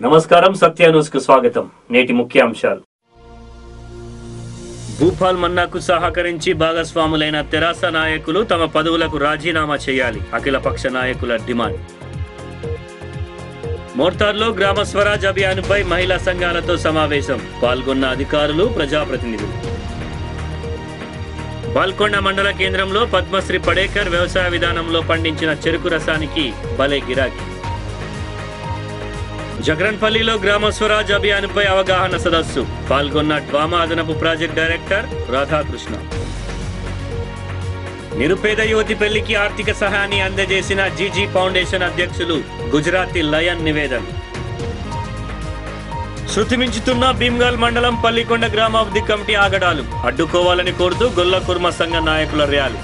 నమస్కారం సత్య న్యూస్ కు స్వాగతం నేటి ముఖ్యాంశాలు భూపాల్ మన్నాకు సహకరించి భాగస్వాములైన తెరాస నాయకులు తమ పదవులకు రాజీనామా చేయాలి అఖిలపక్ష నాయకుల డిమాండ్ మోర్తార్లో గ్రామ స్వరాజ్ అభియాన్పై మహిళా సంఘాలతో సమావేశం పాల్గొన్న అధికారులు ప్రజాప్రతినిధులు బాల్కొండ మండల కేంద్రంలో పద్మశ్రీ పడేకర్ వ్యవసాయ విధానంలో పండించిన చెరుకు రసానికి భలే గిరాకీ జగరన్పల్లిలో గ్రామ స్వరాజ్ అభియాన్పై అవగాహన సదస్సు పాల్గొన్న డ్వామా అదనపు ప్రాజెక్ట్ డైరెక్టర్ రాధాకృష్ణ నిరుపేద యువతి పెళ్లికి ఆర్థిక సహాయాన్ని అందజేసిన జీజీ ఫౌండేషన్ అధ్యక్షులు గుజరాతీ లయన్ నివేదన్ శృతి మించుతున్న భీమ్గల్ మండలం పల్లికొండ గ్రామాభివృద్ధి కమిటీ ఆగడాలు అడ్డుకోవాలని కోరుతూ గొల్ల కుర్మ సంఘ నాయకుల ర్యాలీ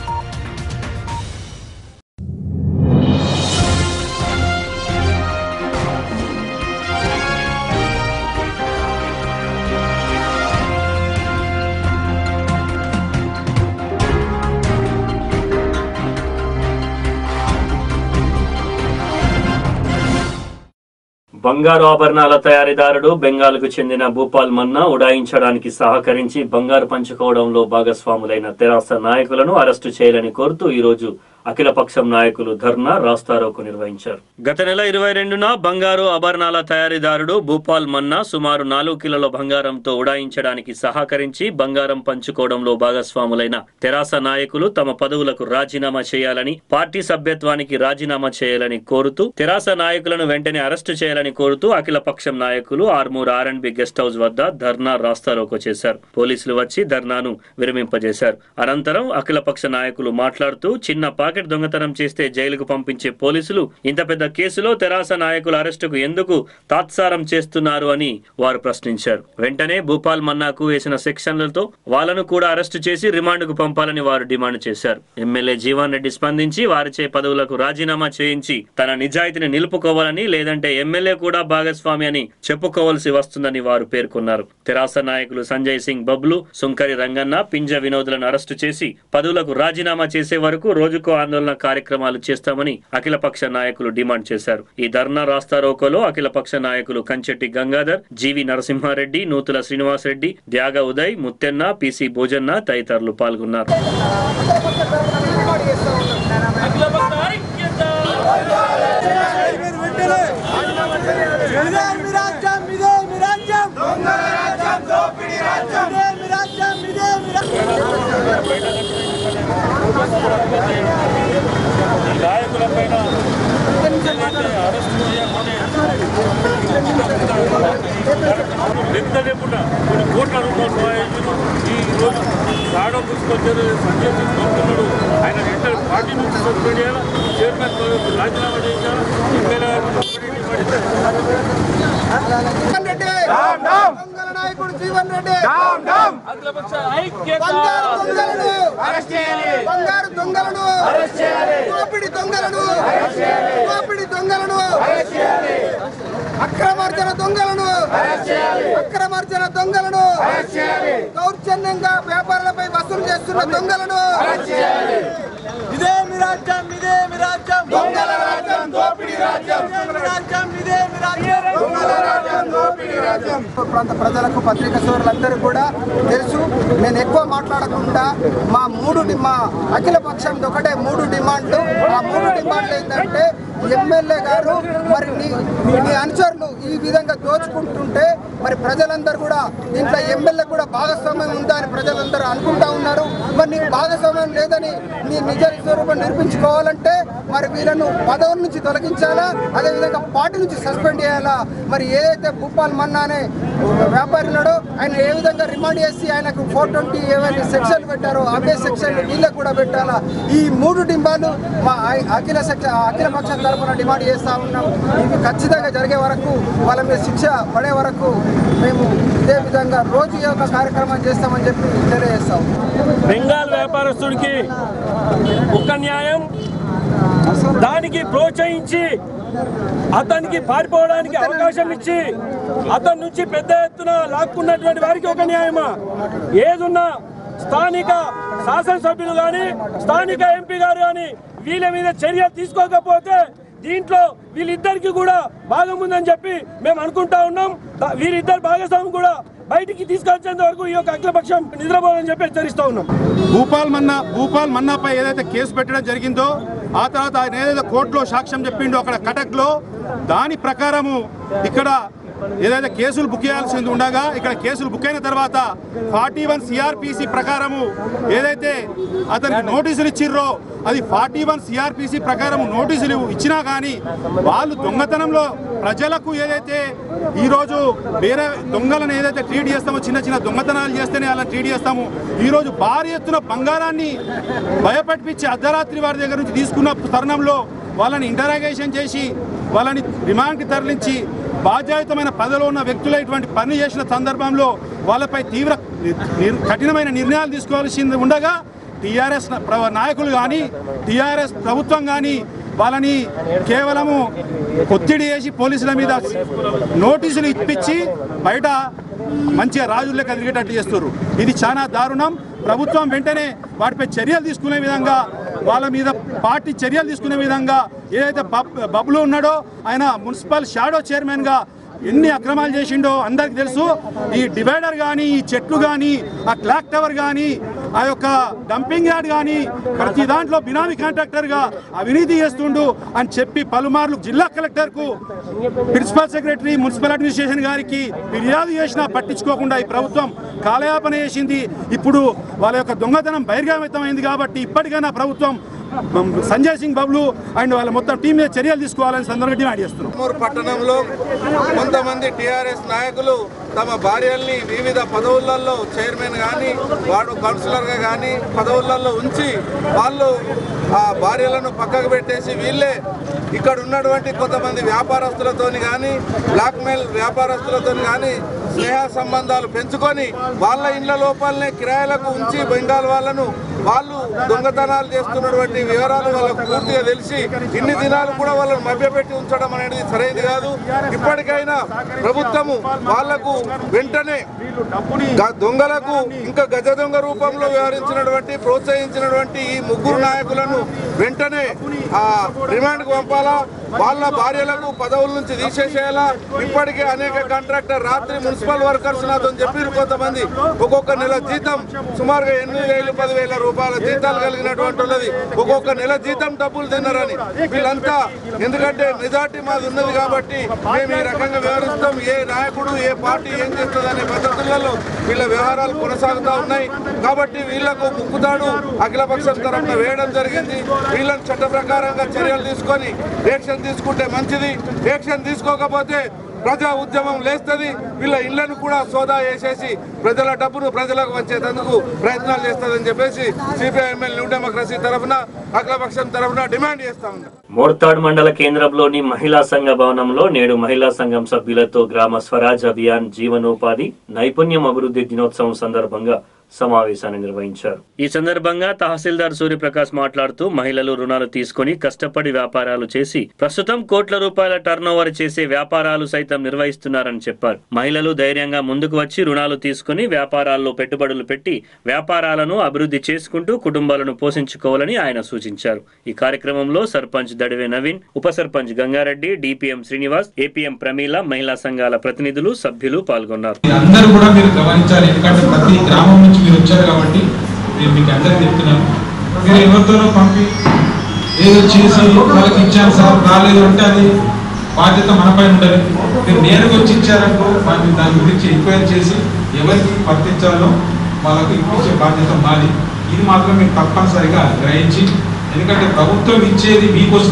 బంగారు ఆభరణాల తయారీదారుడు బెంగాల్కు చెందిన భూపాల్ మన్నా ఉడాయించడానికి సహకరించి బంగారు పంచుకోవడంలో భాగస్వాములైన తెరాస నాయకులను అరెస్టు చేయాలని కోరుతూ ఈ రోజు అఖిలపక్షం నాయకులు ధర్నా రాస్తారోకు నిర్వహించారు గత నెల ఇరవై రెండున బంగారు ఆభరణాల తయారీదారుడు భూపాల్ మన్నా సుమారు నాలుగు కిలోల బంగారంతో ఉడాయించడానికి సహకరించి బంగారం పంచుకోవడంలో భాగస్వాములైన తెరాస నాయకులు తమ పదవులకు రాజీనామా చేయాలని పార్టీ సభ్యత్వానికి రాజీనామా చేయాలని కోరుతూ తెరాస నాయకులను వెంటనే అరెస్టు చేయాలని కోరుతూ అఖిలపక్షం నాయకులు Armoor R and B guest house వద్ద ధర్నా రాస్తారోకో చేశారు పోలీసులు వచ్చి ధర్నాను విరమింపజేశారు అనంతరం అఖిలపక్ష నాయకులు మాట్లాడుతూ చిన్న పాకెట్ దొంగతనం చేస్తే జైలుకు పంపించే పోలీసులు ఇంత పెద్ద కేసులో తెరాస నాయకుల అరెస్టుకు ఎందుకు తాత్సారం చేస్తున్నారు అని వారు ప్రశ్నించారు వెంటనే భూపాల్ మన్నాకు వేసిన సెక్షన్లతో వాళ్ళను కూడా అరెస్టు చేసి రిమాండ్కు పంపాలని వారు డిమాండ్ చేశారు ఎమ్మెల్యే జీవన్ రెడ్డి స్పందించి వారిచే పదవులకు రాజీనామా చేయించి తన నిజాయితీని నిలుపుకోవాలని లేదంటే ఎమ్మెల్యే కూడా భాగస్వామి అని చెప్పుకోవాల్సి వస్తుందని వారు పేర్కొన్నారు తెరాస నాయకులు సంజయ్ సింగ్ బబ్లు సుంకరి రంగన్న పింజ వినోదులను అరెస్టు చేసి పదవులకు రాజీనామా చేసే వరకు రోజుకో ఆందోళన కార్యక్రమాలు చేస్తామని అఖిలపక్ష నాయకులు డిమాండ్ చేశారు ఈ ధర్నా రాస్తారోకోలో అఖిలపక్ష నాయకులు కంచెట్టి గంగాధర్ జీవి నరసింహారెడ్డి నూతుల శ్రీనివాసరెడ్డి త్యాగ ఉదయ్ ముత్తెన్న పిసి భోజన్న తదితరులు పాల్గొన్నారు ఇదే మీ రాజ్యం ఇదే మీ రాజ్యం దొంగల రాజ్యం దోపిడీ రాజ్యం ఇదే మీ రాజ్యం ఇదే మీ రాజ్యం నాయకులపైన అరెస్ట్ చేయకుండా ఎంత లేకుండా కొన్ని కోట్ల రూపాయలు సహాయించారు ఈ రోజు రావడం తీసుకొచ్చారు సంజయ్ సింగ్ పంపుతున్నాడు ఆయన వెంటనే పార్టీ నుంచి సస్పెండ్ చేయాలి చైర్మన్ పదవికి రాజీనామా చేయించాలి ఎమ్మెల్యే జీవన్ రెడ్డి దొంగల నాయకుడు జీవన్ రెడ్డి బంగారు దొంగలను బంగారు దొంగలను దోపిడి దొంగలను దోపిడి దొంగలను అక్రమార్జన దొంగలను అక్రమార్జన దొంగలను దౌర్జన్యంగా వ్యాపారులపై వసూలు చేస్తున్న దొంగలను ఇదే మీ రాజ్యం ఇదే మీ రాజ్యం దొంగల రాజ్యం దోపిడీ రాజ్యం ఇదే మీ రాజ్యం ఇదే మీ రాజ్యం దొంగల రాజ్యం దోపిడీ రాజ్యం ప్రాంత ప్రజలకు పత్రిక సోదరులందరూ కూడా తెలుసు నేను ఎక్కువ మాట్లాడకుండా మా మూడు డి- మా అఖిల పక్షం ఒకటే మూడు డిమాండ్లు ఆ మూడు డిమాండ్లు ఏంటంటే ఎమ్మెల్యే గారు మరి నీ నీ అనుచరులు ఈ విధంగా దోచుకుంటుంటే మరి ప్రజలందరూ కూడా దీంట్లో ఎమ్మెల్యే కూడా భాగస్వామ్యం ఉందా అని ప్రజలందరూ అనుకుంటా ఉన్నారు మరి నీకు భాగస్వామ్యం లేదని నీ నిజ స్వరూపం నిరూపించుకోవాలంటే మరి వీళ్ళను పదవుల నుంచి తొలగించాలా అదేవిధంగా పార్టీ నుంచి సస్పెండ్ చేయాలా మరి ఏదైతే భూపాల్ మన్నా అనే వ్యాపారి ఉన్నాడో ఆయన ఏ విధంగా రిమాండ్ చేసి ఆయనకు ఫోర్ ట్వంటీ ఏవైనా సెక్షన్ పెట్టారో అవే సెక్షన్ వీళ్ళకి కూడా పెట్టాలా ఈ మూడు డిమాండ్లు మా ఐ- అఖిల సెక్ష అఖిల పక్షం తరఫున డిమాండ్ చేస్తా ఉన్నాం ఇవి ఖచ్చితంగా జరిగే వరకు వాళ్ళ మీద శిక్ష పడే వరకు మేము ఇదే విధంగా రోజు ఈ యొక్క కార్యక్రమం చేస్తామని చెప్పి తెలియజేస్తాం బెంగాల్ వ్యాపారస్తుడికి ఒక న్యాయం దానికి ప్రోత్సహించి అతనికి పారిపోవడానికి అవకాశం ఇచ్చి అతని నుంచి పెద్ద ఎత్తున లాక్కున్నటువంటి వారికి ఒక న్యాయమా ఏదున్నా స్థానిక శాసనసభ్యులు కానీ స్థానిక ఎంపీ గారు కానీ వీళ్ళ మీద చర్య తీసుకోకపోతే దీంట్లో వీళ్ళిద్దరికి కూడా భాగం ఉందని చెప్పి మేము అనుకుంటా ఉన్నాం దా- వీరిద్దరు భాగస్వామి కూడా బయటికి తీసుకొచ్చేంత వరకు ఈ యొక్క అఖిలపక్షం నిద్రపోవాలని చెప్పి హెచ్చరిస్తా ఉన్నాం భూపాల్ మన్నా భూపాల్ మన్నాపై ఏదైతే కేసు పెట్టడం జరిగిందో ఆ తర్వాత ఆయన ఏదైతే కోర్టులో సాక్ష్యం చెప్పిండో అక్కడ కటక్లో దాని ప్రకారము ఇక్కడ ఏదైతే కేసులు బుక్ చేయాల్సింది ఉండగా ఇక్కడ కేసులు బుక్ అయిన తర్వాత ఫార్టీ వన్ సిఆర్పిసి ప్రకారము ఏదైతే అతనికి నోటీసులు ఇచ్చిర్రో అది ఫార్టీ వన్ సిఆర్పిసి ప్రకారం నోటీసులు ఇచ్చినా కానీ వాళ్ళు దొంగతనంలో ప్రజలకు ఏదైతే ఈరోజు వేరే దొంగలను ఏదైతే ట్రీట్ చేస్తామో చిన్న చిన్న దొంగతనాలు చేస్తేనే అలా ట్రీట్ చేస్తాము ఈరోజు భారీ ఎత్తున బంగారాన్ని భయపడిపించి అర్ధరాత్రి వారి దగ్గర నుంచి తీసుకున్న తరుణంలో వాళ్ళని ఇంటరాగేషన్ చేసి వాళ్ళని రిమాండ్కి తరలించి బాధ్యతమైన పదవిలో ఉన్న వ్యక్తులు ఇటువంటి పని చేసిన సందర్భంలో వాళ్ళపై తీవ్ర నిర్- కఠినమైన నిర్ణయాలు తీసుకోవాల్సింది ఉండగా టీఆర్ఎస్ నాయకులు కానీ టీఆర్ఎస్ ప్రభుత్వం కానీ వాళ్ళని కేవలము ఒత్తిడి చేసి పోలీసుల మీద నోటీసులు ఇప్పించి బయట మంచిగా రాజుల్లోకి ఎదిగేటట్టు చేస్తారు ఇది చాలా దారుణం ప్రభుత్వం వెంటనే వాటిపై చర్యలు తీసుకునే విధంగా వాళ్ళ మీద పార్టీ చర్యలు తీసుకునే విధంగా ఏదైతే బబ్ బబ్లు ఉన్నాడో ఆయన మున్సిపల్ షాడో చైర్మన్గా ఎన్ని అక్రమాలు చేసిండో అందరికి తెలుసు ఈ డివైడర్ కానీ ఈ చెట్లు కానీ ఆ క్లాక్ టవర్ కానీ ఆ యొక్క డంపింగ్ యార్డ్ కానీ ప్రతి దాంట్లో బినామీ కాంట్రాక్టర్గా అవినీతి చేస్తుండు అని చెప్పి పలుమార్లు జిల్లా కలెక్టర్కు ప్రిన్సిపల్ సెక్రటరీ మున్సిపల్ అడ్మినిస్ట్రేషన్ గారికి ఫిర్యాదు చేసినా పట్టించుకోకుండా ఈ ప్రభుత్వం కాలయాపన చేసింది ఇప్పుడు వాళ్ళ యొక్క దొంగతనం బహిర్గతమైంది కాబట్టి ఇప్పటికైనా ప్రభుత్వం సంజయ్ సింగ్ బబ్లు అండ్ వాళ్ళ మొత్తం టీం మీద చర్యలు తీసుకోవాలని సందర్భంగా డిమాండ్ చేస్తున్నాం ఉమ్మూరు పట్టణంలో కొంతమంది టీఆర్ఎస్ నాయకులు తమ భార్యల్ని వివిధ పదవులలో చైర్మన్ కానీ వాడు కౌన్సిలర్గా కానీ పదవులలో ఉంచి వాళ్ళు ఆ భార్యలను పక్కకు పెట్టేసి వీళ్ళే ఇక్కడ ఉన్నటువంటి కొంతమంది వ్యాపారస్తులతోని కానీ బ్లాక్మెయిల్ వ్యాపారస్తులతోని కానీ స్నేహ సంబంధాలు పెంచుకొని వాళ్ళ ఇండ్ల లోపలనే కిరాయిలకు ఉంచి బెంగాల్ వాళ్ళను వాళ్ళు దొంగతనాలు చేస్తున్నటువంటి వివరాలు వాళ్ళకు పూర్తిగా తెలిసి ఇన్ని దినాలు కూడా వాళ్ళని మభ్యపెట్టి ఉంచడం అనేది సరైనది కాదు ఇప్పటికైనా ప్రభుత్వము వాళ్లకు వెంటనే గ- దొంగలకు ఇంకా గజ దొంగ రూపంలో వ్యవహరించినటువంటి ప్రోత్సహించినటువంటి ఈ ముగ్గురు నాయకులను వెంటనే ఆ రిమాండ్కు పంపాలా వాళ్ళ భార్యలకు పదవుల నుంచి తీసేసేయాలా ఇప్పటికే అనేక కాంట్రాక్టర్ రాత్రి మున్సిపల్ వర్కర్స్ నాతో చెప్పారు కొంతమంది ఒక్కొక్క నెల జీతం సుమారుగా ఎనిమిది వేలు పదివేల రూపాయల జీతాలు కలిగినటువంటి వాళ్ళది ఒక్కొక్క నెల జీతం డబ్బులు తిన్నారని వీళ్ళంతా ఎందుకంటే మెజార్టీ మాది ఉన్నది కాబట్టి మేము ఈ రకంగా వ్యవహరిస్తాం ఏ నాయకుడు ఏ పార్టీ ఏం చేస్తుంది అనే పద్ధతులలో వీళ్ళ వ్యవహారాలు కొనసాగుతూ ఉన్నాయి కాబట్టి వీళ్లకు ముక్కుతాడు అఖిలపక్షం తరఫున వేయడం జరిగింది వీళ్ళని చట్ట ప్రకారంగా చర్యలు తీసుకొని యాక్షన్ తీసుకుంటే మంచిది యాక్షన్ తీసుకోకపోతే ప్రజా ఉద్యమం లేస్తుంది వీళ్ళ ఇళ్లను కూడా సోదా వేసేసి ప్రజల డబ్బును ప్రజలకు వచ్చేందుకు ప్రయత్నాలు చేస్తుందని చెప్పేసి సిపిఐ ఎమ్మెల్యే న్యూ డెమోక్రసీ తరఫున అఖిలపక్షం తరఫున డిమాండ్ చేస్తా ఉన్నాం మోర్తాడ్ మండల కేంద్రంలోని మహిళా సంఘ భవనంలో నేడు మహిళా సంఘం సభ్యులతో గ్రామ స్వరాజ్ అభియాన్ జీవనోపాధి నైపుణ్యం అభివృద్ధి దినోత్సవం సందర్భంగా సమావేశాన్ని నిర్వహించారు ఈ సందర్భంగా తహసీల్దార్ సూర్యప్రకాష్ మాట్లాడుతూ మహిళలు రుణాలు తీసుకుని కష్టపడి వ్యాపారాలు చేసి ప్రస్తుతం కోట్ల రూపాయల టర్నోవర్ చేసే వ్యాపారాలు సైతం నిర్వహిస్తున్నారని చెప్పారు మహిళలు ధైర్యంగా ముందుకు వచ్చి రుణాలు తీసుకుని వ్యాపారాల్లో పెట్టుబడులు పెట్టి వ్యాపారాలను అభివృద్ధి చేసుకుంటూ కుటుంబాలను పోషించుకోవాలని ఆయన సూచించారు ఈ కార్యక్రమంలో సర్పంచ్ దడివే నవీన్ ఉప సర్పంచ్ గంగారెడ్డి డిపిఎం శ్రీనివాస్ ఏపీఎం ప్రమీల మహిళా సంఘాల ప్రతినిధులు సభ్యులు పాల్గొన్నారు అందరూ కూడా మీరు గమనించాలి ఎందుకంటే ప్రతి గ్రామం నుంచి మీరు వచ్చారు కాబట్టి నేను మీకు అందరికీ చెప్తున్నాను మీరు ఎవరితోనో పంపి ఏదో చేసి వాళ్ళకి ఇచ్చాను సార్ రాలేదు అంటే అది బాధ్యత మనపై ఉండదు మీరు నేరుగా వచ్చి ఇచ్చారనుకో మనం దాని గురించి ఎంక్వైరీ చేసి ఎవరికి వర్తించాలో వాళ్ళకి ఇప్పించే బాధ్యత మాది ఇది మాత్రం మీరు తప్పనిసరిగా గ్రహించి ఎందుకంటే ప్రభుత్వం ఇచ్చేది మీకోసం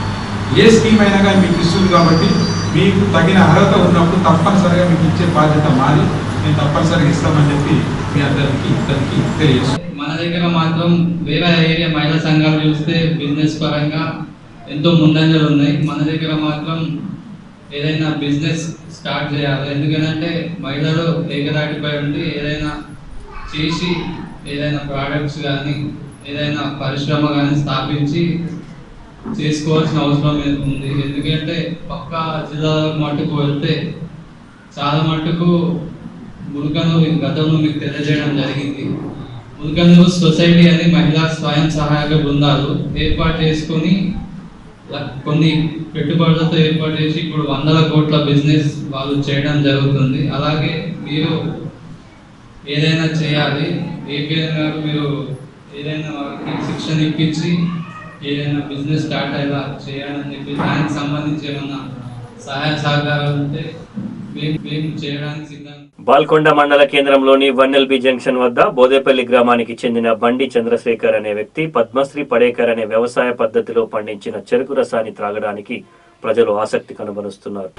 ఏ స్కీమ్ అయినా కానీ మీకు ఇస్తుంది కాబట్టి మీకు తగిన అర్హత ఉన్నప్పుడు తప్పనిసరిగా మీకు ఇచ్చే బాధ్యత మాది మేము తప్పనిసరిగా ఇస్తామని చెప్పి మీ అందరికీ ఇద్దరికి తెలియజేస్తాం మన దగ్గర మాత్రం వేరే ఏరియా మహిళా సంఘాలు చూస్తే బిజినెస్ పరంగా ఎంతో ముందంజలు ఉన్నాయి మన దగ్గర మాత్రం ఏదైనా బిజినెస్ స్టార్ట్ చేయాలి ఎందుకంటే మహిళలు ఏకదాటిపై ఉండి ఏదైనా చేసి ఏదైనా ప్రోడక్ట్స్ కానీ ఏదైనా పరిశ్రమ కానీ స్థాపించి చేసుకోవాల్సిన అవసరం ఉంది ఎందుకంటే పక్క జిల్లాలకు మట్టుకు వెళ్తే చాలా మట్టుకు మురుకను గతంలో మీకు తెలియజేయడం జరిగింది మురుకను సొసైటీ అని మహిళా స్వయం సహాయక బృందాలు ఏర్పాటు చేసుకొని ల- కొన్ని పెట్టుబడులతో ఏర్పాటు చేసి ఇప్పుడు వందల కోట్ల బిజినెస్ వాళ్ళు చేయడం జరుగుతుంది అలాగే మీరు ఏదైనా చేయాలి ఏపీఎన్ గారు మీరు ఏదైనా వారికి శిక్షణ ఇప్పించి ఏదైనా బిజినెస్ స్టార్ట్ అయ్యేలా చేయాలని చెప్పి దానికి సంబంధించి ఏమన్నా సహాయ సహకారాలు ఉంటే మేము మేము చేయడానికి సిద్ధంగా బాల్కొండ మండల కేంద్రంలోని వన్నెల్బి జంక్షన్ వద్ద బోదేపల్లి గ్రామానికి చెందిన బండి చంద్రశేఖర్ అనే వ్యక్తి పద్మశ్రీ పడేకర్ అనే వ్యవసాయ పద్ధతిలో పండించిన చెరుకు రసాన్ని త్రాగడానికి ప్రజలు ఆసక్తి కనబరుస్తున్నారు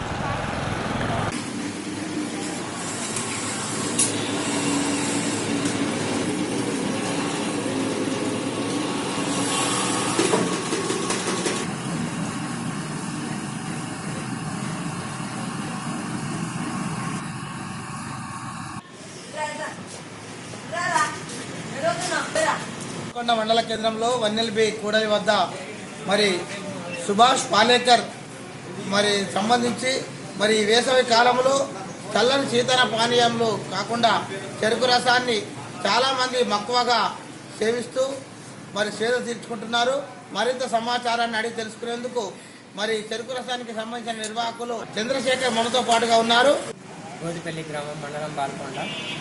కొండ మండల కేంద్రంలో వన్నెల్బి కూడలి వద్ద మరి సుభాష్ పాలేకర్ మరి సంబంధించి మరి ఈ వేసవి కాలంలో చల్లని శీతల పానీయంలో కాకుండా చెరుకు రసాన్ని చాలామంది మక్కువగా సేవిస్తూ మరి సేద తీర్చుకుంటున్నారు మరింత సమాచారాన్ని అడిగి తెలుసుకునేందుకు మరి చెరుకు రసానికి సంబంధించిన నిర్వాహకులు చంద్రశేఖర్ మనతో పాటుగా ఉన్నారు గోదిపల్లి గ్రామం మండలం పాల్కొండ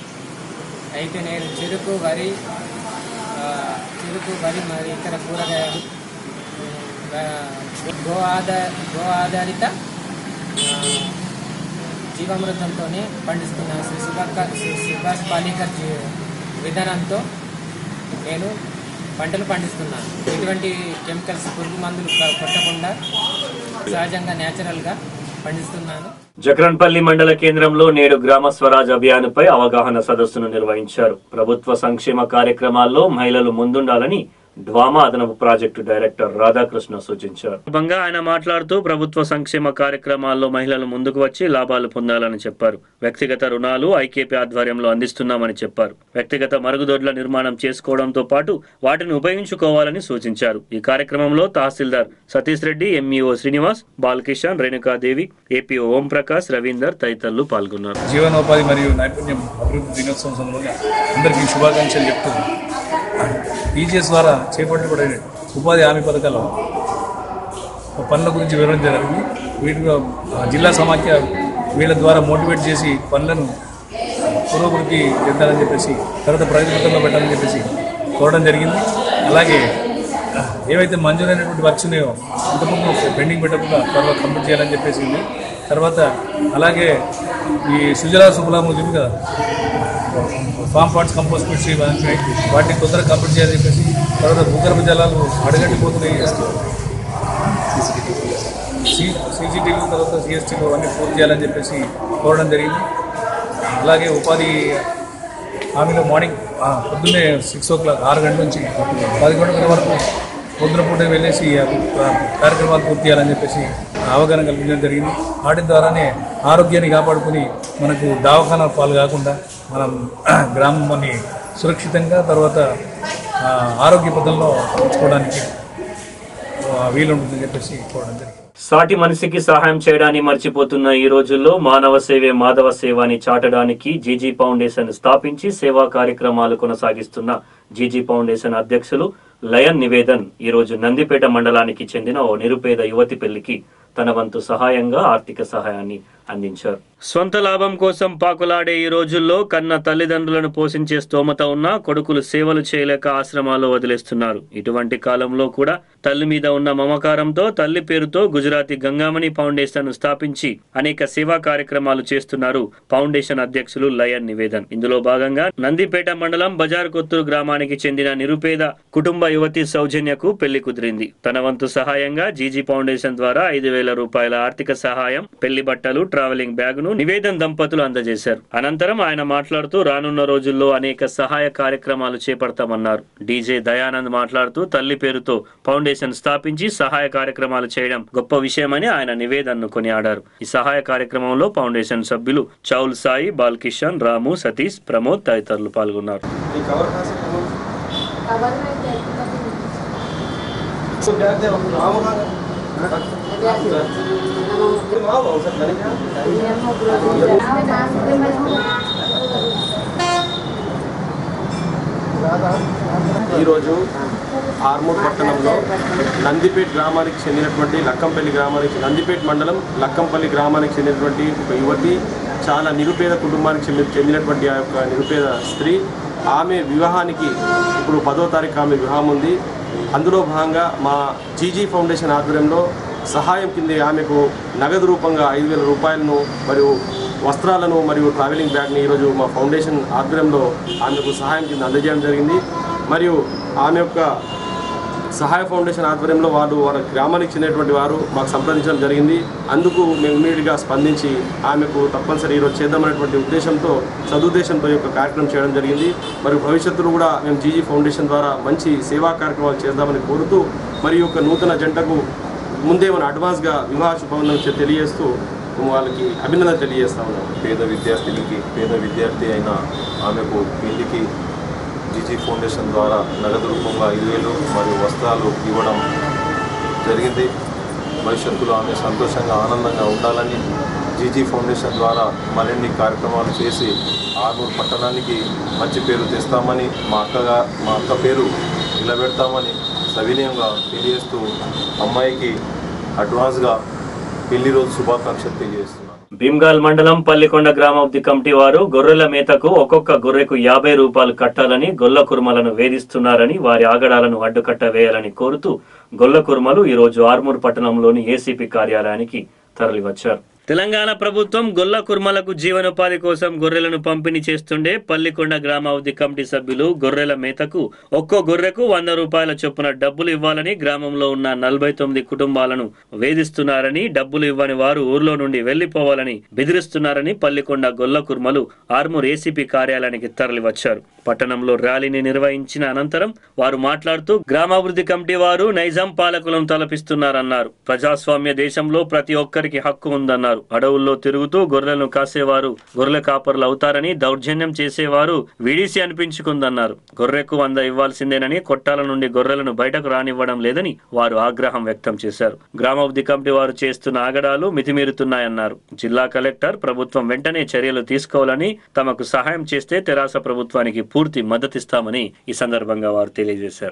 అయితే నేను చెరుకు వరి ఆ, చెరుకు వరి మరి ఇతర కూరగాయలు ఆ, గో ఆధార గో ఆధారిత ఆ, జీవామృతంతో పండిస్తున్నాను శ్రీ సుభాక శ్రీ సుభాష్ పాలేకర్ జీ- విధానంతో నేను పంటలు పండిస్తున్నాను ఎటువంటి కెమికల్స్ పురుగు మందులు కొ- కొట్టకుండా సహజంగా న్యాచురల్గా పండిస్తున్నాను జక్రన్పల్లి మండల కేంద్రంలో నేడు గ్రామ స్వరాజ్ అభియాన్పై అవగాహన సదస్సును నిర్వహించారు ప్రభుత్వ సంక్షేమ కార్యక్రమాల్లో మహిళలు ముందుండాలని డ్వామా అదనపు ప్రాజెక్టు డైరెక్టర్ రాధాకృష్ణ సూచించారు సందర్భంగా ఆయన మాట్లాడుతూ ప్రభుత్వ సంక్షేమ కార్యక్రమాల్లో మహిళలు ముందుకు వచ్చి లాభాలు పొందాలని చెప్పారు వ్యక్తిగత రుణాలు ఐకేపీ ఆధ్వర్యంలో అందిస్తున్నామని చెప్పారు వ్యక్తిగత మరుగుదొడ్ల నిర్మాణం చేసుకోవడంతో పాటు వాటిని ఉపయోగించుకోవాలని సూచించారు ఈ కార్యక్రమంలో తహసీల్దార్ సతీష్ రెడ్డి ఎంఈఓ శ్రీనివాస్ బాలకిషన్ రేణుకాదేవి ఏపీఓ ఓంప్రకాష్ రవీందర్ తదితరులు పాల్గొన్నారు జీవనోపాధి మరియు నైపుణ్యం అభివృద్ధి దినోత్సవం సందర్భంగా అందరికీ శుభాకాంక్షలు చెప్తూ ఈజీఎస్ ద్వారా చేపట్టబడే ఉపాధి హామీ పథకాలు పనుల గురించి వివరించడం జరిగింది వీటిలో ఆ, జిల్లా సమాఖ్య వీళ్ళ ద్వారా మోటివేట్ చేసి పనులను పురోభివృద్ధి చెందాలని చెప్పేసి తర్వాత ప్రగతిపథంలో పెట్టాలని చెప్పేసి కోరడం జరిగింది అలాగే ఆ, ఏవైతే మంజూరైనటువంటి వర్క్స్ ఉన్నాయో ఇంతకుముందు పెండింగ్ పెట్టకుండా త్వరలో కంప్లీట్ చేయాలని చెప్పేసి ఉంది తర్వాత అలాగే ఈ సుజలా సుఫలాము ఉంది కదా ఫామ్ పార్ట్స్ కంపోస్ట్ పిట్స్ ఇవన్నీ వాటిని తొందరగా కంప్లీట్ చేయాలని చెప్పేసి తర్వాత భూగర్భ జలాలు అడగట్టిపోతున్నాయి సీసీటీవీ తర్వాత సిఎస్టీలు అవన్నీ పూర్తి చేయాలని చెప్పేసి కోరడం జరిగింది అలాగే ఉపాధి హామీలో మార్నింగ్ ఆ, పొద్దున్నే సిక్స్ ఓ క్లాక్ ఆరు గంటల నుంచి పదకొండు గంటల వరకు పొద్దున పూట వెళ్ళేసి ఆ కార్యక్రమాలు పూర్తి చేయాలని చెప్పేసి అవగాహన కల్పించడం జరిగింది వాటి ద్వారానే ఆరోగ్యాన్ని కాపాడుకుని మనకు దవాఖానా పాలు కాకుండా మనం గ్రామాన్ని సురక్షితంగా తర్వాత ఆ, ఆరోగ్య పదంలో ఉంచుకోవడానికి ఆ, వీలుంటుందని చెప్పేసి కోరడం జరిగింది సాటి మనిషికి సహాయం చేయడాన్ని మర్చిపోతున్న ఈ రోజుల్లో మానవ సేవే మాధవ సేవ అని చాటడానికి జీజీ ఫౌండేషన్ స్థాపించి సేవా కార్యక్రమాలు కొనసాగిస్తున్న జీజీ ఫౌండేషన్ అధ్యక్షులు లయన్ నివేదన్ ఈ రోజు నందిపేట మండలానికి చెందిన ఓ నిరుపేద యువతి పెళ్లికి తన వంతు సహాయంగా ఆర్థిక సహాయాన్ని అందించారు సొంత లాభం కోసం పాకులాడే ఈ రోజుల్లో కన్న తల్లిదండ్రులను పోషించే స్తోమత ఉన్నా కొడుకులు సేవలు చేయలేక ఆశ్రమాల్లో వదిలేస్తున్నారు ఇటువంటి కాలంలో కూడా తల్లి మీద ఉన్న మమకారంతో తల్లి పేరుతో గుజరాతీ గంగామణి ఫౌండేషన్ స్థాపించి అనేక సేవా కార్యక్రమాలు చేస్తున్నారు ఫౌండేషన్ అధ్యక్షులు లయన్ నివేదన్ ఇందులో భాగంగా నందిపేట మండలం బజార్ కొత్తూరు గ్రామానికి చెందిన నిరుపేద కుటుంబ యువతి సౌజన్యకు పెళ్లి కుదిరింది తన వంతు సహాయంగా జీజీ ఫౌండేషన్ ద్వారా ఐదు వేల రూపాయల ఆర్థిక సహాయం పెళ్లి బట్టలు ట్రావెలింగ్ బ్యాగును నివేదన్ దంపతులు అందజేశారు అనంతరం ఆయన మాట్లాడుతూ రానున్న రోజుల్లో అనేక సహాయ కార్యక్రమాలు చేపడతామన్నారు డీజే దయానంద్ మాట్లాడుతూ తల్లి పేరుతో ఫౌండేషన్ స్థాపించి సహాయ కార్యక్రమాలు చేయడం గొప్ప విషయమని ఆయన నివేదన్ను కొనియాడారు ఈ సహాయ కార్యక్రమంలో ఫౌండేషన్ సభ్యులు చౌల్ సాయి బాలకిషన్ రాము సతీష్ ప్రమోద్ తదితరులు పాల్గొన్నారు రాదా ఈరోజు ఆర్మూర్ పట్టణంలో నందిపేట్ గ్రామానికి చెందినటువంటి లక్కంపల్లి గ్రామానికి నందిపేట్ మండలం లక్కంపల్లి గ్రామానికి చెందినటువంటి ఒక యువతి చాలా నిరుపేద కుటుంబానికి చెంది- చెందినటువంటి ఆ యొక్క నిరుపేద స్త్రీ ఆమె వివాహానికి ఇప్పుడు పదో తారీఖు ఆమె వివాహం ఉంది అందులో భాగంగా మా జీజీ ఫౌండేషన్ ఆధ్వర్యంలో సహాయం కింద ఆమెకు నగదు రూపంగా ఐదు వేల రూపాయలను మరియు వస్త్రాలను మరియు ట్రావెలింగ్ బ్యాగ్ని ఈరోజు మా ఫౌండేషన్ ఆధ్వర్యంలో ఆమెకు సహాయం కింద అందజేయడం జరిగింది మరియు ఆమె యొక్క సహాయ ఫౌండేషన్ ఆధ్వర్యంలో వారు వారి గ్రామానికి చెందినటువంటి వారు మాకు సంప్రదించడం జరిగింది అందుకు మేము ఇమీడియట్గా స్పందించి ఆమెకు తప్పనిసరి ఈరోజు చేద్దామనేటువంటి ఉద్దేశంతో సదుద్దేశంతో ఈ యొక్క కార్యక్రమం చేయడం జరిగింది మరియు భవిష్యత్తులో కూడా మేము జీజీ ఫౌండేషన్ ద్వారా మంచి సేవా కార్యక్రమాలు చేద్దామని కోరుతూ మరియు ఒక నూతన జంటకు ముందే మన అడ్వాన్స్గా వివాహ శుభాకాంక్షలు తెలియజేస్తూ వాళ్ళకి అభినందన తెలియజేస్తా ఉన్నాం పేద విద్యార్థినికి పేద విద్యార్థి అయిన ఆమెకు పెళ్లికి జీజీ ఫౌండేషన్ ద్వారా నగదు రూపంగా ఐదు వేలు మరియు వస్త్రాలు ఇవ్వడం జరిగింది భవిష్యత్తులో ఆమె సంతోషంగా ఆనందంగా ఉండాలని జీజీ ఫౌండేషన్ ద్వారా మరిన్ని కార్యక్రమాలు చేసి ఆర్మూర్ పట్టణానికి మంచి పేరు తెస్తామని మా అక్కగా మా అక్క పేరు నిలబెడతామని సవినయంగా తెలియజేస్తూ అమ్మాయికి అడ్వాన్స్గా పెళ్లి రోజు శుభాకాంక్షలు తెలియజేస్తున్నాను భీమ్గాల్ మండలం పల్లికొండ గ్రామాభివృద్ధి కమిటీ వారు గొర్రెల మేతకు ఒక్కొక్క గొర్రెకు యాభై రూపాయలు కట్టాలని గొల్ల కుర్మలను వేధిస్తున్నారని వారి ఆగడాలను అడ్డుకట్ట వేయాలని కోరుతూ గొల్ల కుర్మలు ఈ రోజు ఆర్మూర్ పట్టణంలోని ఏసీపీ కార్యాలయానికి తరలివచ్చారు తెలంగాణ ప్రభుత్వం గొల్ల కుర్మలకు జీవనోపాధి కోసం గొర్రెలను పంపిణీ చేస్తుండే పల్లికొండ గ్రామాభివృద్ధి కమిటీ సభ్యులు గొర్రెల మేతకు ఒక్కో గొర్రెకు వంద రూపాయల చొప్పున డబ్బులు ఇవ్వాలని గ్రామంలో ఉన్న నలభై తొమ్మిది కుటుంబాలను వేధిస్తున్నారని డబ్బులు ఇవ్వని వారు ఊర్లో నుండి వెళ్లిపోవాలని బెదిరిస్తున్నారని పల్లికొండ గొల్ల కుర్మలు ఆర్మూర్ ఏసీపీ కార్యాలయానికి తరలివచ్చారు పట్టణంలో ర్యాలీని నిర్వహించిన అనంతరం వారు మాట్లాడుతూ గ్రామాభివృద్ధి కమిటీ వారు నైజాం పాలకులను తలపిస్తున్నారన్నారు ప్రజాస్వామ్య దేశంలో ప్రతి ఒక్కరికి హక్కు ఉందన్నారు అడవుల్లో తిరుగుతూ గొర్రెలను కాసేవారు గొర్రెల కాపర్లు అవుతారని దౌర్జన్యం చేసేవారు విడిసి అనిపించుకుందన్నారు గొర్రెకు వంద ఇవ్వాల్సిందేనని కొట్టాల నుండి గొర్రెలను బయటకు రానివ్వడం లేదని వారు ఆగ్రహం వ్యక్తం చేశారు గ్రామాభివృద్ధి కమిటీ వారు చేస్తున్న ఆగడాలు మితిమీరుతున్నాయన్నారు జిల్లా కలెక్టర్ ప్రభుత్వం వెంటనే చర్యలు తీసుకోవాలని తమకు సహాయం చేస్తే తెరాస ప్రభుత్వానికి పూర్తి మద్దతిస్తామని ఈ సందర్భంగా వారు తెలియజేశారు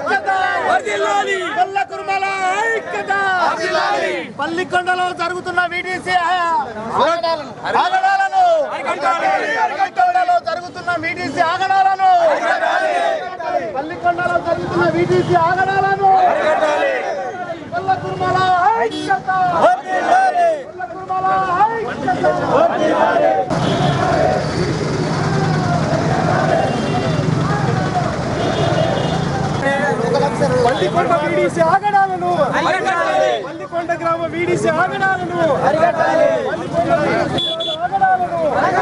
పల్లికొండలో జరుగుతున్న వీటీసీ ఆగడాలను పల్లికొండలో జరుగుతున్న వీటీసీ ఆగడాలను పల్లికొండలో జరుగుతున్న వీటీసీ ఆగడాలను పల్ల కుర్మల ఐక్యత పల్ల కుర్మల ఐక్యత పల్లికొండ వీడీసీ ఆగడాలను పల్లికొండ గ్రామ వీడీసీ ఆగడాలను పల్లికొండ వీడీసీ ఆగడాలను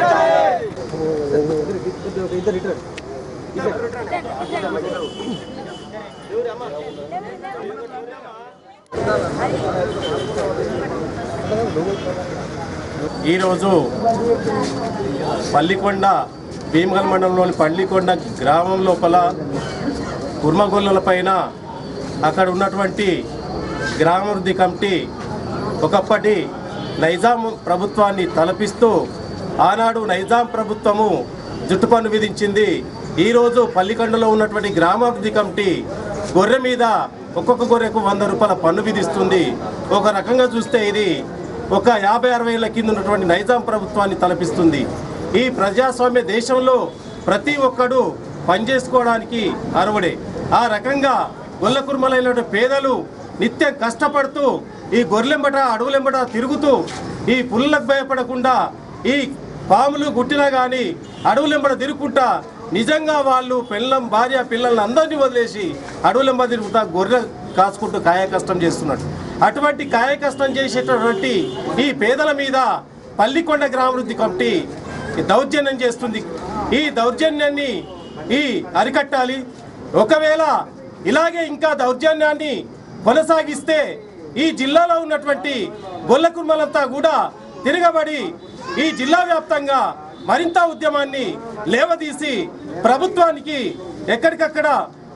ఈరోజు పల్లికొండ భీమగల్ మండలంలోని పల్లికొండ గ్రామం లోపల కుర్మగొల్లల పైన అక్కడ ఉన్నటువంటి గ్రామాభివృద్ధి కమిటీ ఒకప్పటి నైజాం ప్రభుత్వాన్ని తలపిస్తూ ఆనాడు నైజాం ప్రభుత్వము జుట్టుపన్ను విధించింది ఈరోజు పల్లికొండలో ఉన్నటువంటి గ్రామాభివృద్ధి కమిటీ గొర్రె మీద ఒక్కొక్క గొర్రెకు వంద రూపాయల పన్ను విధిస్తుంది ఒక రకంగా చూస్తే ఇది ఒక యాభై అరవై ఏళ్ళ కింద ఉన్నటువంటి నైజాం ప్రభుత్వాన్ని తలపిస్తుంది ఈ ప్రజాస్వామ్య దేశంలో ప్రతి ఒక్కడు పనిచేసుకోవడానికి అర్హుడే ఆ రకంగా గొల్ల కుర్మలైనటువంటి పేదలు నిత్యం కష్టపడుతూ ఈ గొర్రెంబట అడవులెంబట తిరుగుతూ ఈ పుల్లకు భయపడకుండా ఈ పాములు గుట్టినా కానీ అడవులెంబట తిరుగుకుంటా నిజంగా వాళ్ళు పిల్లం భార్య పిల్లల్ని అందరినీ వదిలేసి అడవులెంబ తిరుగుతా గొర్రె కాచుకుంటూ కాయ కష్టం చేస్తున్నట్టు అటువంటి కాయ కష్టం చేసేటటువంటి ఈ పేదల మీద పల్లికొండ గ్రామాభివృద్ధి కమిటీ దౌర్జన్యం చేస్తుంది ఈ దౌర్జన్యాన్ని ఈ అరికట్టాలి ఒకవేళ ఇలాగే ఇంకా దౌర్జన్యాన్ని కొనసాగిస్తే ఈ జిల్లాలో ఉన్నటువంటి గొల్ల కుర్మలంతా కూడా తిరగబడి ఈ జిల్లా వ్యాప్తంగా మరింత ఉద్యమాన్ని లేవదీసి ప్రభుత్వానికి ఎక్కడికక్కడ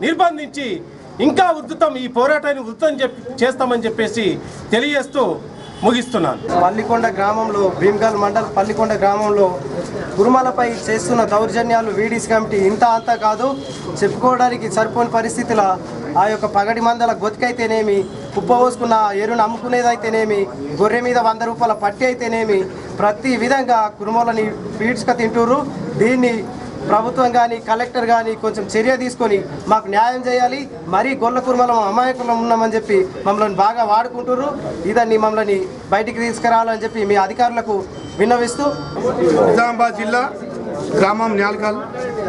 నిర్బంధించి ఇంకా ఉద్ధృతం ఈ పోరాటాన్ని ఉద్ధృతం చెప్పి చేస్తామని చెప్పేసి తెలియజేస్తూ ముగిస్తున్నాను పల్లికొండ గ్రామంలో భీమ్గల్ మండల్ పల్లికొండ గ్రామంలో కురుమలపై చేస్తున్న దౌర్జన్యాలు వీడీస్ కమిటీ ఇంత అంతా కాదు చెప్పుకోవడానికి సరిపోని పరిస్థితుల ఆ యొక్క పగడి మందల గొతికైతేనేమి కుప్ప పోసుకున్న ఎరును అమ్ముకునేదైతేనేమి గొర్రె మీద వంద రూపాయల పట్టి అయితేనేమి ప్రతి విధంగా కురుమలని పీడ్చుక తింటుర్రు దీన్ని ప్రభుత్వం కానీ కలెక్టర్ కానీ కొంచెం చర్య తీసుకొని మాకు న్యాయం చేయాలి మరీ గొల్ల కుర్మలం అమాయకులం ఉన్నామని చెప్పి మమ్మల్ని బాగా వాడుకుంటుర్రు ఇదాన్ని మమ్మల్ని బయటికి తీసుకురావాలని చెప్పి మీ అధికారులకు విన్నవిస్తూ నిజామాబాద్ జిల్లా గ్రామం న్యాల్కల్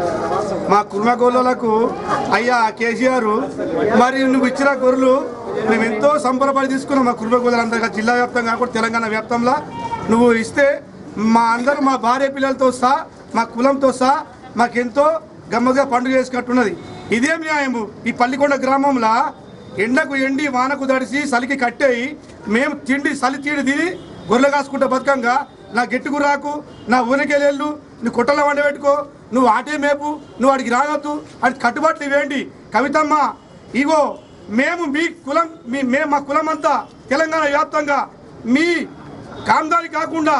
మా కుర్మ గొల్లలకు అయ్యా కేసీఆర్ మరి నువ్వు ఇచ్చిన గొర్రెలు మేము ఎంతో సంబరపడి తీసుకున్నాం మా కుర్మ గొల్లలందరిగా జిల్లా వ్యాప్తంగా కూడా తెలంగాణ వ్యాప్తంలో నువ్వు ఇస్తే మా అందరూ మా భార్య పిల్లలతో సహా మా కులంతో సహా మాకెంతో గమ్మగా పండుగ చేసుకుంటున్నది ఇదేం న్యాయము ఈ పల్లికొండ గ్రామంలో ఎండకు ఎండి వానకు దడిసి చలికి కట్టేయి మేము తిండి చలి తీడి తిని గొర్రెలు కాసుకుంటే బతుకంగా నా గెట్టుకు రాకు నా ఊరికెళ్ళెళ్ళు నువ్వు కుట్టలో వండబెట్టుకో నువ్వు ఆటే మేపు నువ్వు వాడికి రాగొద్దు అది కట్టుబాట్లు ఇవేంటి కవితమ్మ ఇగో మేము మీ కులం మీ మేము మా కులం అంతా తెలంగాణ వ్యాప్తంగా మీ కాందాని కాకుండా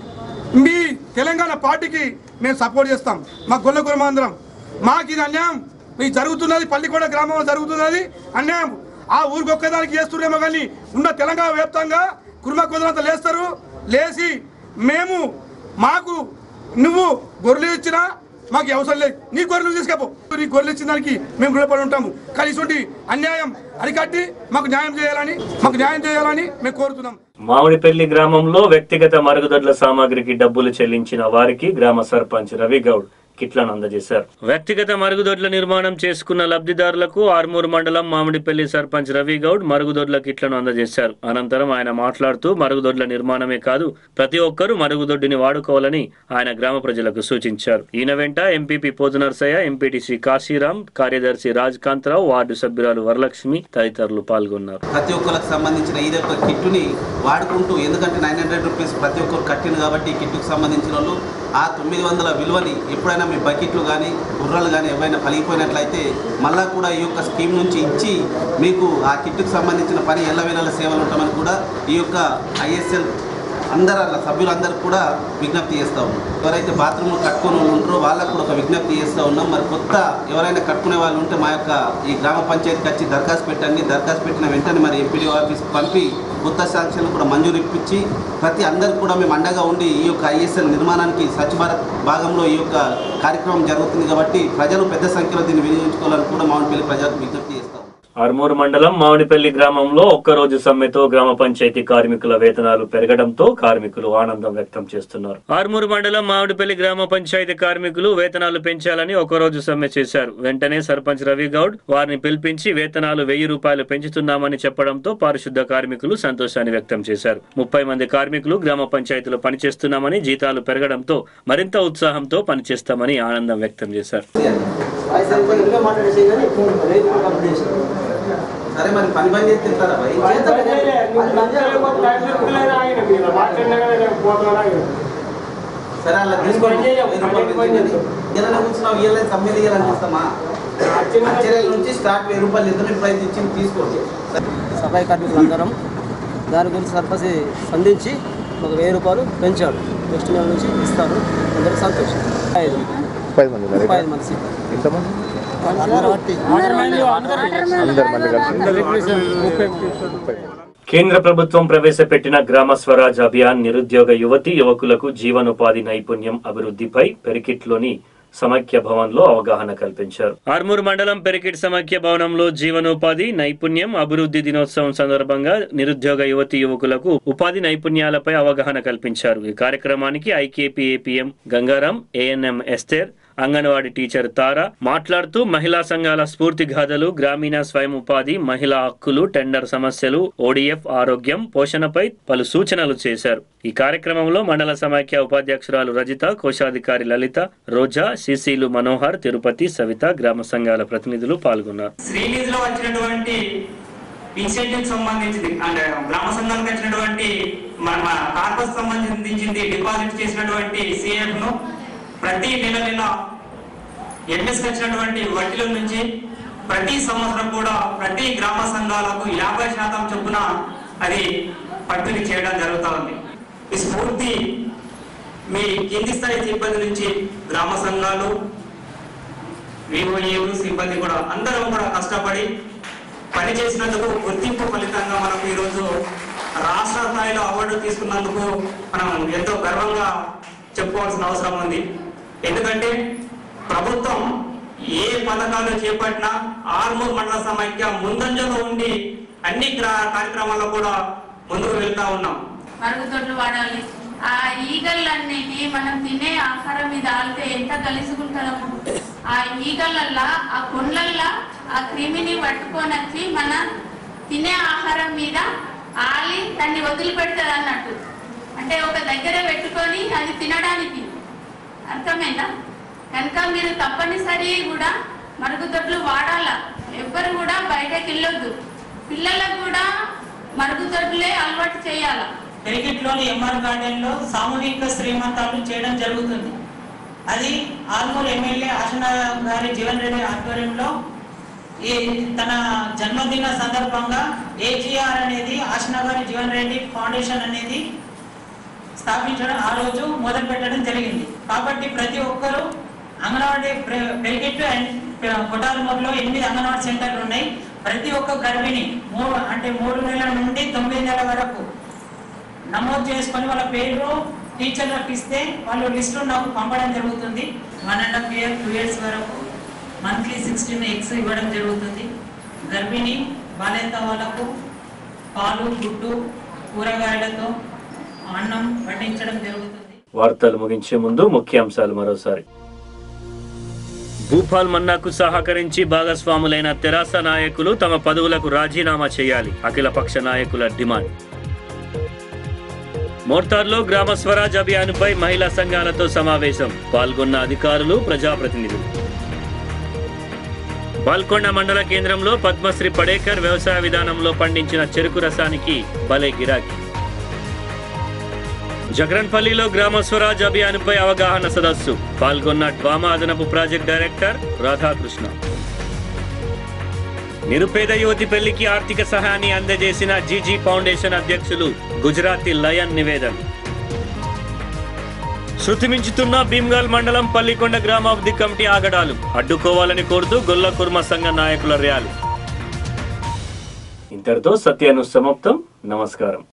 మీ తెలంగాణ పార్టీకి మేము సపోర్ట్ చేస్తాం మా గొల్ల కులమాంధ్రం మాకు ఇది అన్యాయం ఇది జరుగుతున్నది పల్లికొండ గ్రామంలో జరుగుతున్నది అన్యాయం ఆ ఊరికి ఒక్కదానికి చేస్తున్నామో కానీ ఉన్న తెలంగాణ వ్యాప్తంగా కుర్మ కుదరంతా లేస్తారు లేచి మేము మాకు నువ్వు గొర్రెలు ఇచ్చినా మాకు అవసరం లేదు నీ గొర్రెలు తీసుకపో నీ గొర్రెలు ఇచ్చిన దానికి మేము రుణపడి ఉంటాము కానీ ఇటువంటి అన్యాయం అరికట్టి మాకు న్యాయం చేయాలని మాకు న్యాయం చేయాలని మేము కోరుతున్నాం మామిడిపల్లి గ్రామంలో వ్యక్తిగత మరుగుదొడ్ల సామాగ్రికి డబ్బులు చెల్లించిన వారికి గ్రామ సర్పంచ్ రవి గౌడ్ కిట్లను అందజేశారు వ్యక్తిగత మరుగుదొడ్ల నిర్మాణం చేసుకున్న లబ్ధిదారులకు ఆర్మూర్ మండలం మామిడిపల్లి సర్పంచ్ రవి గౌడ్ మరుగుదొడ్ల కిట్లను అందజేశారు అనంతరం ఆయన మాట్లాడుతూ మరుగుదొడ్ల నిర్మాణమే కాదు ప్రతి ఒక్కరూ మరుగుదొడ్డిని వాడుకోవాలని ఆయన గ్రామ ప్రజలకు సూచించారు ఈయన వెంట ఎంపీపీ పోతునర్సయ్య ఎంపీటీసీ కాశీరాం కార్యదర్శి రాజ్ కాంతరావు వార్డు సభ్యురాలు వరలక్ష్మి తదితరులు పాల్గొన్నారు ప్రతి ఒక్కరికి సంబంధించిన ఈ యొక్క కిట్టుని వాడుకుంటూ ఎందుకంటే నైన్ హండ్రెడ్ రూపీస్ ప్రతి ఒక్కరు కట్టింది కాబట్టి ఈ కిట్టుకు సంబంధించిన వాళ్ళు ఆ తొమ్మిది వందల విలువని ఎప్పుడైనా మీ బకెట్లు కానీ గుర్రాలు కానీ ఏవైనా పలిగిపోయినట్లయితే మళ్ళా కూడా ఈ యొక్క స్కీమ్ నుంచి ఇచ్చి మీకు ఆ కిట్టుకు సంబంధించిన పని ఎల్లవేళల సేవలు ఉంటామని కూడా ఈ యొక్క ఐఎస్ఎల్ అందరు అలా సభ్యులందరూ కూడా విజ్ఞప్తి చేస్తూ ఉన్నాం ఎవరైతే బాత్రూమ్లో కట్టుకుని వాళ్ళు ఉంటారో వాళ్ళకు కూడా ఒక విజ్ఞప్తి చేస్తూ ఉన్నాం మరి కొత్త ఎవరైనా కట్టుకునే వాళ్ళు ఉంటే మా యొక్క ఈ గ్రామ పంచాయతీకి వచ్చి దరఖాస్తు పెట్టండి దరఖాస్తు పెట్టిన వెంటనే మరి ఎంపీడీ ఆఫీస్ పంపి కొత్త శాంక్షన్ కూడా మంజూరు ఇప్పించి ప్రతి అందరికి కూడా మేము అండగా ఉండి ఈ యొక్క ఐఎస్ఎల్ నిర్మాణానికి స్వచ్ఛ భారత్ భాగంలో ఈ యొక్క కార్యక్రమం జరుగుతుంది కాబట్టి ప్రజలు పెద్ద సంఖ్యలో దీన్ని వినియోగించుకోవాలని కూడా మామిడిపల్లి ప్రజలకు విజ్ఞప్తి చేస్తాం ఆర్మూర్ మండలం మామిడిపల్లి గ్రామంలో ఒక్కరోజు సమ్మెతో గ్రామ పంచాయతీ కార్మికుల వేతనాలు పెరగడంతో కార్మికులు ఆనందం వ్యక్తం చేస్తున్నారు ఆర్మూర్ మండలం మామిడిపల్లి గ్రామ పంచాయతీ కార్మికులు వేతనాలు పెంచాలని ఒకరోజు సమ్మె చేశారు వెంటనే సర్పంచ్ రవి గౌడ్ వారిని పిలిపించి వేతనాలు వెయ్యి రూపాయలు పెంచుతున్నామని చెప్పడంతో పారిశుద్ధ కార్మికులు సంతోషాన్ని వ్యక్తం చేశారు ముప్పై మంది కార్మికులు గ్రామ పంచాయతీలో పనిచేస్తున్నామని జీతాలు పెరగడంతో మరింత ఉత్సాహంతో పనిచేస్తామని ఆనందం వ్యక్తం చేశారు సరే మరి పని పని చేసి తింటారా భయ్? సరే అలా తీసుకోండి వెయ్యి రూపాయలు పెంచుకొని ఇలానే కూర్చున్నావు ఇవ్వలేదు సమ్మెలు ఇవ్వాలని చూస్తామా అచ్చరేల నుంచి స్టార్ట్ వెయ్యి రూపాయలు ఇద్దరు ప్రైస్ ఇచ్చి తీసుకోండి సఫాయి కార్మికులందరం దాని గురించి సర్పంచ్ స్పందించి ఒక వెయ్యి రూపాయలు పెంచాడు నెక్స్ట్ నెల నుంచి ఇస్తారు అందరికి సంతోషం ఐదు పది మంది ఉన్నారు ముప్పై ఐదు మంది సీట్లు. ఎంతమంది అందరూ బట్టి. అందరు మంది కలిసి కేంద్ర ప్రభుత్వం ప్రవేశపెట్టిన గ్రామ స్వరాజ్ అభియాన్ నిరుద్యోగ యువతి యువకులకు జీవనోపాధి నైపుణ్యం అభివృద్ధిపై పెరికిట్లోని సమైక్య భవన్ లో అవగాహన కల్పించారు ఆర్మూర్ మండలం పెరికిట్ సమైక్య భవనంలో జీవనోపాధి నైపుణ్యం అభివృద్ధి దినోత్సవం సందర్భంగా నిరుద్యోగ యువతి యువకులకు ఉపాధి నైపుణ్యాలపై అవగాహన కల్పించారు ఈ కార్యక్రమానికి IKP APM Gangaram ANM Esther anganwadi teacher Tara మాట్లాడుతూ మహిళా సంఘాల స్ఫూర్తి గాథలు గ్రామీణ స్వయం ఉపాధి మహిళా హక్కులు టెండర్ సమస్యలు ఓడిఎఫ్ ఆరోగ్యం పోషణపై పలు సూచనలు చేశారు ఈ కార్యక్రమంలో మండల సమైక్య ఉపాధ్యక్షురాలు రజిత కోశాధికారి లలిత రోజా సిసిలు మనోహర్ తిరుపతి సవిత గ్రామ సంఘాల ప్రతినిధులు పాల్గొన్నారు శ్రీనిధిలో వచ్చినటువంటి ఇన్సెంటివ్ సంబంధించింది అంటే గ్రామ సంఘానికి వచ్చినటువంటి మన కార్పస్ సంబంధించింది డిపాజిట్ చేసినటువంటి సిఎఫ్ ను ప్రతి నెల నెల ఎంఎస్ వచ్చినటువంటి వడ్డీల నుంచి ప్రతి సంవత్సరం కూడా ప్రతి గ్రామ సంఘాలకు యాభై శాతం చొప్పున అది పంపిణీ చేయడం జరుగుతూ ఉంది ఈ స్ఫూర్తి మీ కింది స్థాయి సిబ్బంది నుంచి గ్రామ సంఘాలు విఓఏలు సిబ్బంది కూడా అందరం కూడా కష్టపడి పని చేసినందుకు గుర్తింపు ఫలితంగా మనకు ఈరోజు రాష్ట్ర స్థాయిలో అవార్డు తీసుకున్నందుకు మనం ఎంతో గర్వంగా చెప్పుకోవాల్సిన అవసరం ఉంది ఎందుకంటే ప్రభుత్వం ఏ పథకాలు చేపట్టినా ఆర్మూర్ మండల సమైక్య ముందంజలో ఉండి అన్ని గ్రా- కార్యక్రమాల్లో కూడా ముందుకు వెళ్తా ఉన్నాం మరుగుదొడ్లు వాడాలి ఆ ఈగలన్నీ మనం తినే ఆహారం మీద ఆలితే ఎంత కలుసుకుంటాము ఆ ఈగలల్లా ఆ కొండల్లా ఆ క్రిమిని పట్టుకొని వచ్చి మన తినే ఆహారం మీద ఆలి దాన్ని వదిలిపెడుతుంది అన్నట్టు అంటే ఒక దగ్గర పెట్టుకొని అది తినడానికి అర్థమైందా కనుక మీరు తప్పనిసరి కూడా మరుగుదొడ్లు వాడాల ఎవ్వరు కూడా బయటకు వెళ్ళొద్దు పిల్లలకు కూడా మరుగుదొడ్లే అలవాటు చేయాల పెరిగిట్లోని ఎంఆర్ గార్డెన్ లో సామూహిక శ్రీమంతాలు చేయడం జరుగుతుంది అది ఆల్మూర్ ఎమ్మెల్యే ఆశన గారి జీవన్ రెడ్డి ఆధ్వర్యంలో ఈ తన జన్మదిన సందర్భంగా ఏజీఆర్ అనేది ఆశన గారి జీవన్ రెడ్డి ఫౌండేషన్ అనేది స్థాపించడం ఆ రోజు మొదలు పెట్టడం జరిగింది కాబట్టి ప్రతి ఒక్కరూ అంగన్వాడీ ప్ర- పెరిగిట్టు అండ్ కొటాలమూరులో ఎనిమిది అంగన్వాడీ సెంటర్లు ఉన్నాయి ప్రతి ఒక్క గర్భిణి మూడు అంటే మూడు నెలల నుండి తొమ్మిది నెలల వరకు నమోదు చేసుకొని వాళ్ళ పేరు టీచర్లకు ఇస్తే వాళ్ళు లిస్టు నాకు పంపడం జరుగుతుంది one and half year two years వరకు మంత్లీ సిక్స్టీన్ ఎగ్స్ ఇవ్వడం జరుగుతుంది గర్భిణి బాలేత వాళ్ళకు పాలు గుడ్డు కూరగాయలతో అన్నం వడ్డించడం జరుగుతుంది వార్తలు ముగించే ముందు ముఖ్యాంశాలు మరోసారి భూపాల్ మన్నాకు సహకరించి భాగస్వాములైన తెరాస నాయకులు తమ పదవులకు రాజీనామా చేయాలి అఖిలపక్ష నాయకుల డిమాండ్ మోర్తార్లో గ్రామ స్వరాజ్ అభియాన్పై మహిళా సంఘాలతో సమావేశం పాల్గొన్న అధికారులు ప్రజాప్రతినిధులు బాల్కొండ మండల కేంద్రంలో పద్మశ్రీ పడేకర్ వ్యవసాయ విధానంలో పండించిన చెరుకు రసానికి భలే గిరాకీ జగరన్పల్లిలో గ్రామ స్వరాజ్ అభియాన్పై అవగాహన సదస్సు పాల్గొన్న డ్వామా అదనపు ప్రాజెక్ట్ డైరెక్టర్ రాధాకృష్ణ నిరుపేద యువతి పెళ్లికి ఆర్థిక సహాయాన్ని అందజేసిన జీజీ ఫౌండేషన్ అధ్యక్షులు గుజరాతీ లయన్ నివేదన్ శృతిమించుతున్న భీమ్గల్ మండలం పల్లికొండ గ్రామాభివృద్ధి కమిటీ ఆగడాలు అడ్డుకోవాలని కోరుతూ గొల్ల కుర్మ సంఘ నాయకుల ర్యాలు ఇంతటితో సత్యాను సమాప్తం నమస్కారం